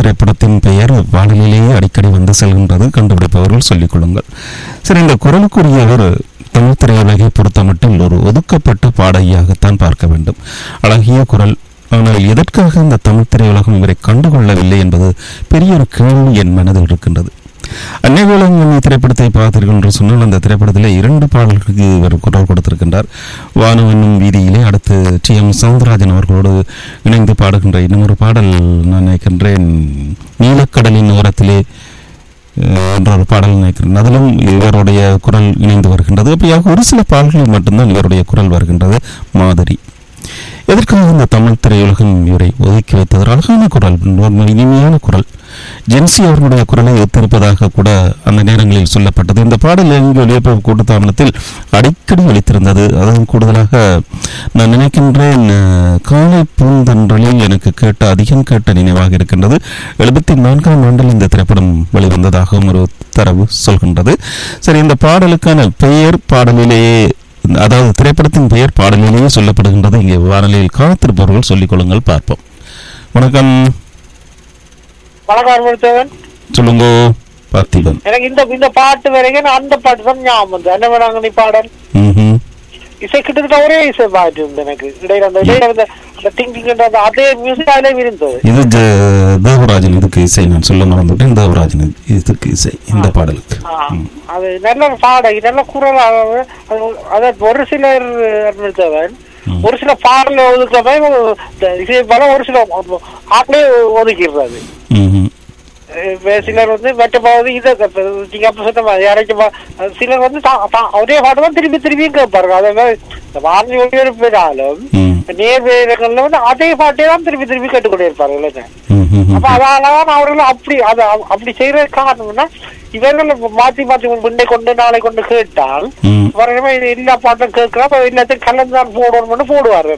திரைப்படத்தின் பெயர் வானிலேயே அடிக்கடி வந்து செல்கின்றது கண்டுபிடிப்பவர்கள் சொல்லிக் கொள்ளுங்கள் சரி இந்த குரலுக்குரியவர் தமிழ் திரையுலகை பொறுத்தமட்டில் ஒரு ஒதுக்கப்பட்ட பாடகியாகத்தான் பார்க்க வேண்டும் அழகிய குரல் ஆனால் எதற்காக இந்த தமிழ் திரையுலகம் இவரை கண்டுகொள்ளவில்லை என்பது பெரிய ஒரு கேள்வி என் மனதில் இருக்கின்றது அன்னை வேளாங்கண்ணி திரைப்படத்தை பார்த்தீர்கள் என்று சொன்னால் அந்த திரைப்படத்தில் இரண்டு பாடல்களுக்கு இவர் குரல் கொடுத்திருக்கின்றார் வானம் என்னும் வீதியிலே அடுத்து டி எம் சவுந்தரராஜன் அவர்களோடு இணைந்து பாடுகின்ற இன்னொரு பாடல் நான் நினைக்கின்றேன் நீலக்கடலின் ஓரத்திலே அஹ், என்ற ஒரு பாடல் நினைக்கிறேன் அதிலும் இவருடைய குரல் இணைந்து வருகின்றது அப்படியாக ஒரு சில பாடல்களில் மட்டும்தான் இவருடைய குரல் வருகின்றது மாதிரி எதற்காக இந்த தமிழ் திரையுலகம் இவரை ஒதுக்கி வைத்தது ஒரு அழகான குரல் ஒரு இனிமையான குரல் ஜென்சி அவர்களுடைய குரலை ஒத்திருப்பதாக கூட அந்த நேரங்களில் சொல்லப்பட்டது இந்த பாடல் இங்கே ஒளிபரப்பு கூட்டத்தாமலத்தில் அடிக்கடி ஒலித்திருந்தது அதுவும் கூடுதலாக நான் நினைக்கின்றேன் அஹ், காலை பூந்தன்றலில் எனக்கு கேட்ட அதிகம் கேட்ட நினைவாக இருக்கின்றது எழுபத்தி நான்காம் ஆண்டில் இந்த திரைப்படம் வெளிவந்ததாகவும் ஒரு தரவு சொல்கின்றது சரி இந்த பாடலுக்கான பெயர் பாடலிலேயே அதாவது திரைப்படத்தின் பெயர் பாடலிலேயே சொல்லப்படுகின்றது இங்கே வானொலியில் காத்திருப்பவர்கள் சொல்லிக் கொள்ளுங்கள் பார்ப்போம் வணக்கம் வணக்கம் அனுபவித்தவன் சொல்லுங்க பார்த்திபன் எனக்கு இந்த இந்த பாட்டு வரைக்கும் நான் அந்த பாட்டு தான் ஞாபகம் வந்து என்ன வேணாங்க நீ பாடல் ம்ஹும். இசை கிட்டத்தட்ட ஒரே இசை பாட்டு இருந்தது எனக்கு இடையில அந்த இடையில அந்த அந்த திங்கிங் அந்த அதே மியூசிக் அதிலே இருந்தது இது ஜ- தேவராஜன் இதுக்கு இசை நான் சொல்ல மறந்துவிட்டேன் தேவராஜன் இது- இதுக்கு இசை இந்த பாடலுக்கு ஆ, அது நல்ல ஒரு பாடகி நல்ல குரல் அது அது ஒரு சிலர் அனுபவித்தவன் ஒரு சில பாடல ஒதுக்கிறவன் இந்த இசை பாட ஒரு சில ஆட்களே ஒதுக்கிடுறது ம்ஹும். இப்ப சிலர் வந்து மற்ற பாவது இதை இப்ப நீங்க அப்ப சொன்ன மாதிரி யாராச்சும் பா- சிலர் வந்து தா- தா- ஒரே பாட்டு தான் திருப்பி திரும்பியும் கேட்பாருங்க அதே மாதிரி இந்த வாரணி ஒளிபரப்பினாலும் ம். நேர் வேதங்கள்ல வந்து அதே பாட்டே தான் திருப்பி திருப்பி கேட்டுக்கொண்டே இருப்பாரு இல்லைங்க ம்ஹும். அப்ப அதனாலதான் அவர்கள் அப்படி அது அப்படி செய்யறது காரணம்னா இவர்கள் மாத்தி மாத்தி முன்னே கொண்டு நாளை கொண்டு கேட்டால் ம். வரவே எல்லா பாட்டும் கேட்கிறோம் அப்ப எல்லாத்தையும் கலந்து தான் போடணும்னு போடுவாரு